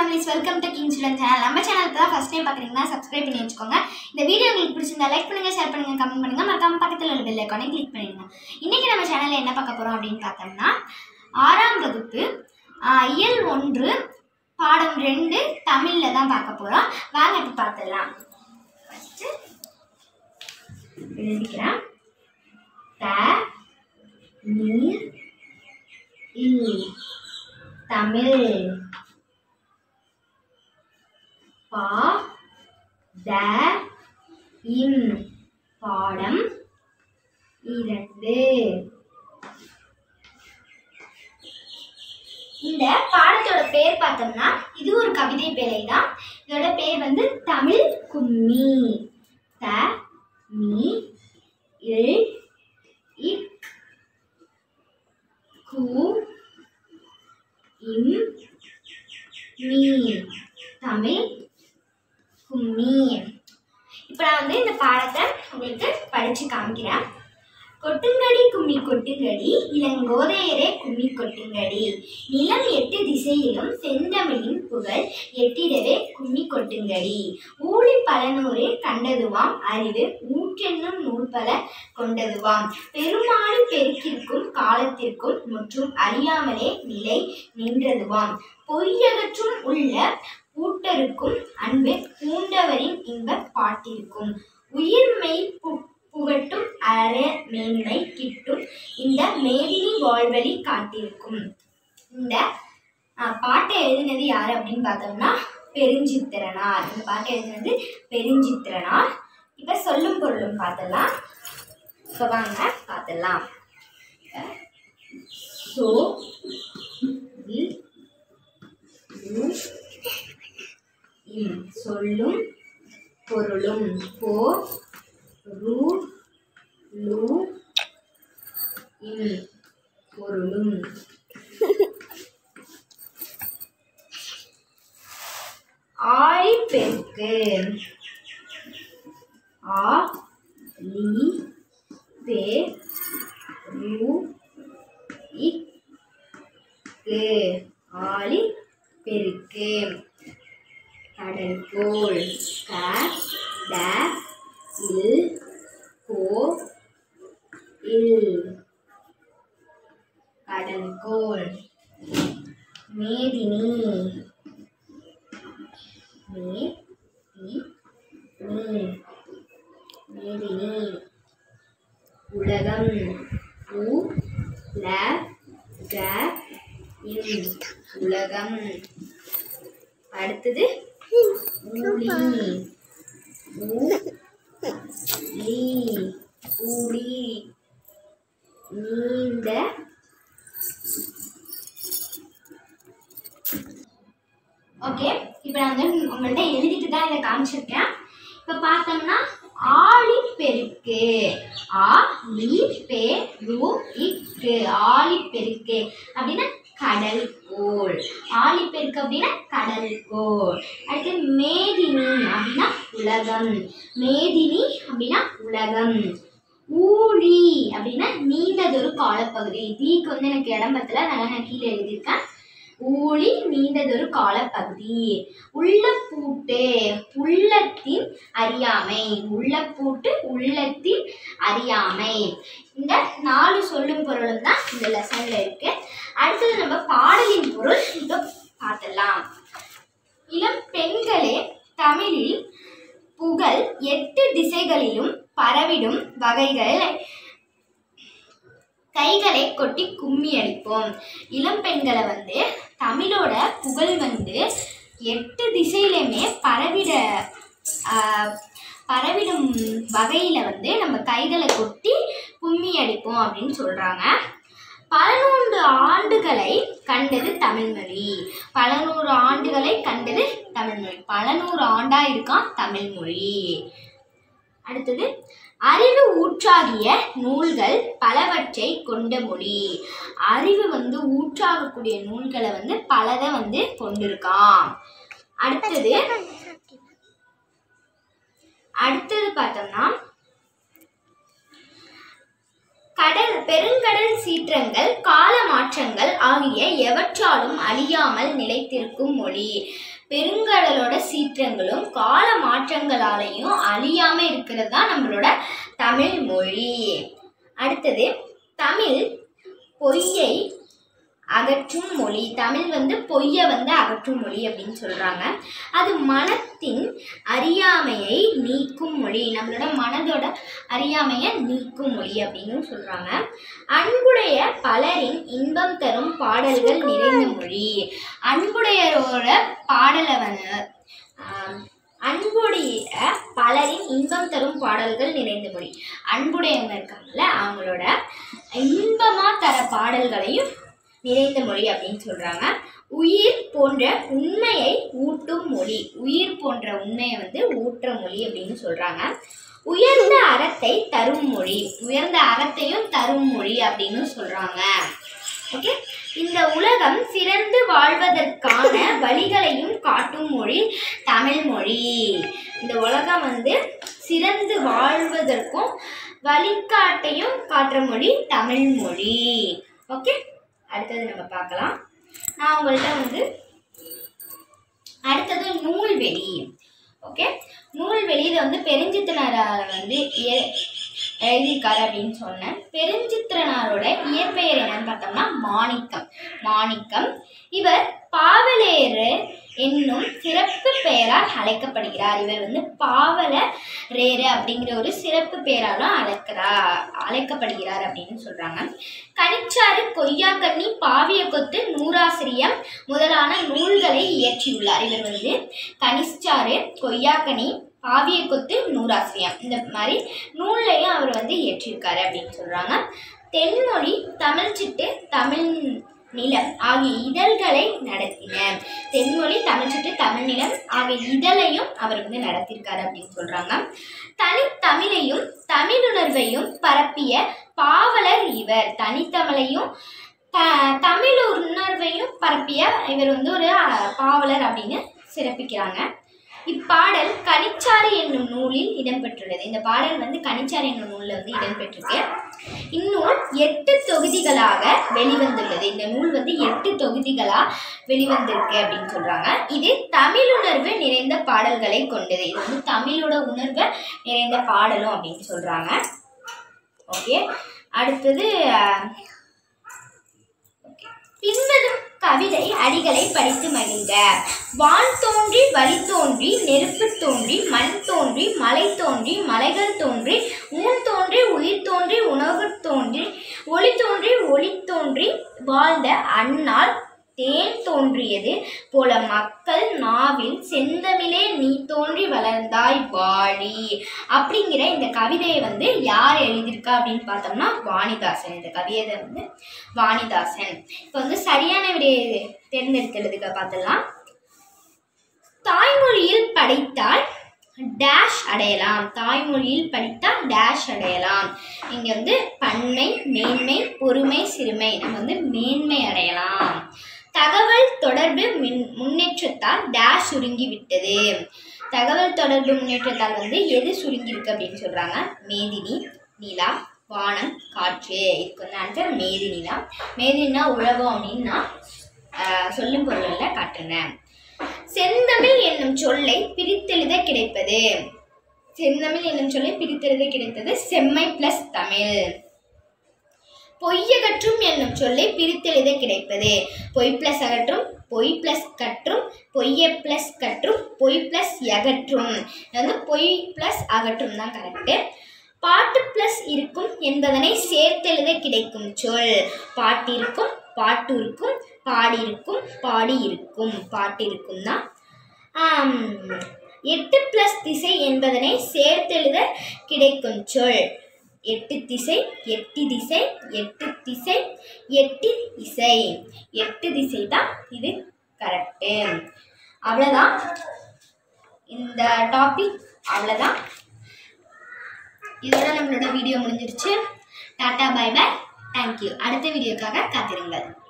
families welcome to king student channel நம்ம சேனலுக்கு தான் ஃபஸ்ட் டைம் பார்க்குறீங்கன்னா சப்ஸ்கிரைப் பண்ணி வச்சுக்கோங்க இந்த வீடியோ உங்களுக்கு பிடிச்சிருந்தா லைக் பண்ணுங்க ஷேர் பண்ணுங்க கமெண்ட் பண்ணுங்க மறக்காம பக்கத்தில் உள்ள பெல் ஐக்கானை கிளிக் பண்ணிடுங்க இன்னைக்கு நம்ம சேனலில் என்ன பார்க்க போகிறோம் அப்படின்னு பார்த்தோம்னா ஆறாம் வகுப்பு ஆஹ், இயல் ஒன்று பாடம் ரெண்டு தமிழில் தான் பார்க்க போகிறோம் வாங்க இப்போ பார்த்துடலாம் ஃபஸ்ட்டு எழுதிக்கிறேன் த நீர் இல் தமிழ் பா த இம் பாடம் இரண்டு இந்த பாடத்தோட பேர் பார்த்தோம்னா இது ஒரு கவிதை பேழை தான் இதோட பேர் வந்து தமிழ் கும்மி த மீ இல் இக் கு இம் மீ தமிழ் கும்மி இப்போ நான் வந்து இந்த பாடத்தை உங்களுக்கு படித்து காமிக்கிறேன் கொட்டுங்கடி கும்மி கொட்டுங்கடி இளங்கோதையரே கும்மி கொட்டுங்கடி நிலம் எட்டு திசையிலும் செந்தமிழின் புகழ் எட்டிடவே கும்மி கொட்டுங்கடி ஊழி பலனூரே கண்டதுவாம் அறிவு ஊற்றென்னும் நூல்பல கொண்டதுவாம் பெருமாளி பெருக்கிற்கும் காலத்திற்கும் முற்றும் அறியாமலே நிலை நின்றதுவாம் பொய்யகற்றும் உள்ள பூட்டருக்கும் அன்பு பூண்டவரின் இன்ப பாட்டிற்கும் உயிர்மெய் பு- புகட்டும் அற மேன்மை கிட்டும் இந்த மேதினி வாழ்வழி காட்டியிருக்கும் இந்த ஆஹ், பாட்டை எழுதினது யார் அப்படின்னு பார்த்தோம்னா பெருஞ்சித்திரனார் இந்த பாட்டை எழுதினது பெருஞ்சித்திரனார் இப்போ சொல்லும் பொருளும் பார்த்தலாம் இப்போ வாங்க பார்த்துடலாம் சோ இல் உ இம் சொல்லும் பொருளும் போ ரு லு இம் பொருளும் ஆழி பெருக்கு ஆ லி பெ ரு இக் கு ஆழி பெருக்கு கடற்கோள் க ட இல் கோ இல் கடற்கோள் மேதினி மே தி நீ மேதினி உலகம் உ ல க இம் உலகம் அடுத்தது ஊழி ஊ லீ ஊழி நீண்ட ஓகே இப்போ நான் வந்து உங்கள்கிட்ட எழுதிட்டு தான் இதை காமிச்சிருக்கேன் இப்போ பார்த்தோம்னா ஆழி பெருக்கு ஆ லி பெ ரு இக்கு ஆழி பெருக்கு அப்படின்னா கடல் கோள் ஆழி பெருக்கு அப்படின்னா கடல் கோள் அடுத்து மேதினி அப்படின்னா உலகம் மேதினி அப்படின்னா உலகம் ஊழி அப்படின்னா நீண்டதொரு காலப்பகுதி தீக்கு வந்து எனக்கு இடம் பத்தல அதனால நான் கீழே எழுதியிருக்கேன் ஊழி நீண்டதொரு காலப்பகுதி உள்ளப்பூட்டு உள்ளத்தின் அறியாமை உள்ளப்பூட்டு உள்ளத்தின் அறியாமை இந்த நாலு சொல்லும் பொருளும் தான் இந்த லெசன்ல இருக்கு அடுத்தது நம்ம பாடலின் பொருள் இப்போ பார்த்துடலாம் இளம் பெண்களே தமிழில் புகழ் எட்டு திசைகளிலும் பரவிடும் வகைகளை கைகளை கொட்டி கும்மி அடிப்போம் இளம் பெண்களை வந்து தமிழோட புகழ் வந்து எட்டு திசையிலுமே பரவிட ஆஹ், பரவிடும் வகையில் வந்து நம்ம கைகளை கொட்டி கும்மி அடிப்போம் அப்படின்னு சொல்கிறாங்க பல நூறு ஆண்டுகளை கண்டது தமிழ்மொழி பல நூறு ஆண்டுகளை கண்டது தமிழ்மொழி பல நூறு ஆண்டா இருக்கான் தமிழ்மொழி அடுத்தது அறிவு ஊற்றாகிய நூல்கள் பலவற்றை கொண்ட மொழி அறிவு வந்து ஊற்றாகக்கூடிய நூல்களை வந்து பலதை வந்து கொண்டிருக்கான் அடுத்தது அடுத்தது பார்த்தோம்னா கடல் பெருங்கடல் சீற்றங்கள் கால மாற்றங்கள் ஆகிய எவற்றாலும் அழியாமல் நிலைத்திருக்கும் மொழி பெருங்கடலோட சீற்றங்களும் கால மாற்றங்களாலையும் அழியாம இருக்கிறது தான் நம்மளோட தமிழ் மொழி அடுத்தது தமிழ் பொய்யை அகற்றும் மொழி தமிழ் வந்து பொய்யை வந்து அகற்றும் மொழி அப்படின்னு சொல்றாங்க அது மனத்தின் அறியாமையை நீக்கும் மொழி நம்மளோட மனதோட அறியாமையை நீக்கும் மொழி அப்படின்னு சொல்றாங்க அன்புடைய பலரின் இன்பம் தரும் பாடல்கள் நிறைந்த மொழி அன்புடையரோட பாடலை வந்து ஆம், அன்புடைய பலரின் இன்பம் தரும் பாடல்கள் நிறைந்த மொழி அன்புடையவங்க இருக்காங்கல்ல அவங்களோட இன்பமா தர பாடல்களையும் நிறைந்த மொழி அப்படின்னு சொல்றாங்க உயிர் போன்ற உண்மையை ஊட்டும் மொழி உயிர் போன்ற உண்மையை வந்து ஊட்டுற மொழி அப்படின்னு சொல்றாங்க உயர்ந்த அறத்தை தரும் மொழி உயர்ந்த அறத்தையும் தரும் மொழி அப்படின்னு சொல்றாங்க ஓகே இந்த உலகம் சிறந்து வாழ்வதற்கான வழிகளையும் காட்டும் மொழி தமிழ் மொழி இந்த உலகம் வந்து சிறந்து வாழ்வதற்கும் வழிகாட்டையும் காட்டுற மொழி தமிழ் மொழி ஓகே அடுத்தது நம்ம பார்க்கலாம் நான் உங்கள்கிட்ட வந்து அடுத்தது நூல்வெளி ஓகே நூல்வெளி இதை வந்து பெருஞ்சித்திரனார் வந்து எ- எழுதியிருக்காரு அப்படின்னு சொன்னேன் பெருஞ்சித்திரனாரோட இயற்பெயர் என்னன்னு பார்த்தோம்னா மாணிக்கம் மாணிக்கம் இவர் பாவலேறு என்னும் சிறப்பு பெயரால் அழைக்கப்படுகிறார் இவர் வந்து பாவல ரேரு அப்படிங்கிற ஒரு சிறப்பு பெயராலும் அழைக்கிறார் அழைக்கப்படுகிறார் அப்படின்னு சொல்றாங்க கனிச்சாறு கொய்யாக்கண்ணி பாவிய கொத்து நூறாசிரியம் முதலான நூல்களை இயற்றியுள்ளார் இவர் வந்து கனிச்சாறு கொய்யாக்கனி பாவிய கொத்து நூறாசிரியம் இந்த மாதிரி நூல்லையும் அவர் வந்து இயற்றியிருக்காரு அப்படின்னு சொல்றாங்க தென்மொழி தமிழ் சிட்டு தமிழ் நிலம் ஆகிய இதழ்களை நடத்தினர் தென்மொழி தமிழ் சிட்டு தமிழ் நிலம் ஆகிய இதழையும் அவர் வந்து நடத்தியிருக்காரு அப்படின்னு சொல்றாங்க தனித்தமிழையும் தமிழுணர்வையும் பரப்பிய பாவலர் இவர் தனித்தமிழையும் த தமிழ் உணர்வையும் பரப்பிய இவர் வந்து ஒரு அஹ், பாவலர் அப்படின்னு சிறப்பிக்கிறாங்க இப்பாடல் கனிச்சாறு என்னும் நூலில் இடம்பெற்றுள்ளது இந்த பாடல் வந்து கனிச்சாறு என்னும் நூலில் வந்து இடம்பெற்றிருக்கு இந்நூல் எட்டு தொகுதிகளாக வெளிவந்துள்ளது இந்த நூல் வந்து எட்டு தொகுதிகளா வெளிவந்திருக்கு அப்படின்னு சொல்றாங்க இது தமிழுணர்வு நிறைந்த பாடல்களை கொண்டது இது வந்து தமிழோட உணர்வை நிறைந்த பாடலும் அப்படின்னு சொல்றாங்க ஓகே அடுத்தது அஹ், பின்வரும் கவிதை அடிகளை படித்து மகிழ்க வான் தோன்றி வழி தோன்றி நெருப்பு தோன்றி மண் தோன்றி மலை தோன்றி மலைகள் தோன்றி ஊன் தோன்றி உயிர் தோன்றி உணவு தோன்றி ஒளி தோன்றி ஒளி தோன்றி வாழ்ந்த அந்நாள் தேன் தோன்றியது போல மக்கள் நாவில் செந்தமிழே நீ தோன்றி வளர்ந்தாய் வாழி அப்படிங்கிற இந்த கவிதையை வந்து யார் எழுதியிருக்கா அப்படின்னு பார்த்தோம்னா வாணிதாசன் இந்த கவிதை வந்து வாணிதாசன் இப்போ வந்து சரியான விடையை தேர்ந்தெடுக்கிறதுக்கு பார்த்துடலாம் தாய்மொழியில் படித்தால் டேஷ் அடையலாம் தாய்மொழியில் படித்தால் டேஷ் அடையலாம் இங்கே வந்து பன்மை மேன்மை பொறுமை சிறுமை நம்ம வந்து மேன்மை அடையலாம் தகவல் தொடர்பு மின் முன்னேற்றத்தால் டேஷ் சுருங்கி விட்டது தகவல் தொடர்பு முன்னேற்றத்தால் வந்து எது சுருங்கி இருக்கு அப்படின்னு சொல்றாங்க மேதினி நிலா வானம் காற்று இதுக்கு வந்து ஆன்சர் மேதினி தான் மேதினா உழவும் அப்படின்னு நான் ஆஹ், சொல்லும் பொருளில் காட்டுனேன் செந்தமிழ் என்னும் சொல்லை பிரித்தெழுத கிடைப்பது செந்தமிழ் என்னும் சொல்லை பிரித்தெழுத கிடைத்தது செம்மை பிளஸ் தமிழ் பொய்யகற்றும் என்னும் சொல்லை பிரித்தெழுத கிடைப்பது பொய் பிளஸ் அகற்றும் பொய் பிளஸ் கற்றும் பொய்ய பிளஸ் கற்றும் பொய் பிளஸ் அகற்றும் இது வந்து பொய் பிளஸ் அகற்றும் தான் கரெக்டு பாட்டு பிளஸ் இருக்கும் என்பதனை சேர்த்தெழுத கிடைக்கும் சொல் பாட்டிருக்கும் பாட்டு இருக்கும் பாடி இருக்கும் பாடி இருக்கும் பாட்டு இருக்கும் தான் ஆம், எட்டு பிளஸ் திசை என்பதனை சேர்த்தெழுத கிடைக்கும் சொல் எட்டு திசை எட்டு திசை எட்டு திசை எட்டு இசை எட்டு திசை தான் இது கரெக்டு அவ்வளோதான் இந்த டாபிக் அவ்வளோதான் இதோட நம்மளோட வீடியோ முடிஞ்சிருச்சு டாட்டா பை பை தேங்க்யூ அடுத்த வீடியோக்காக காத்திருங்கள்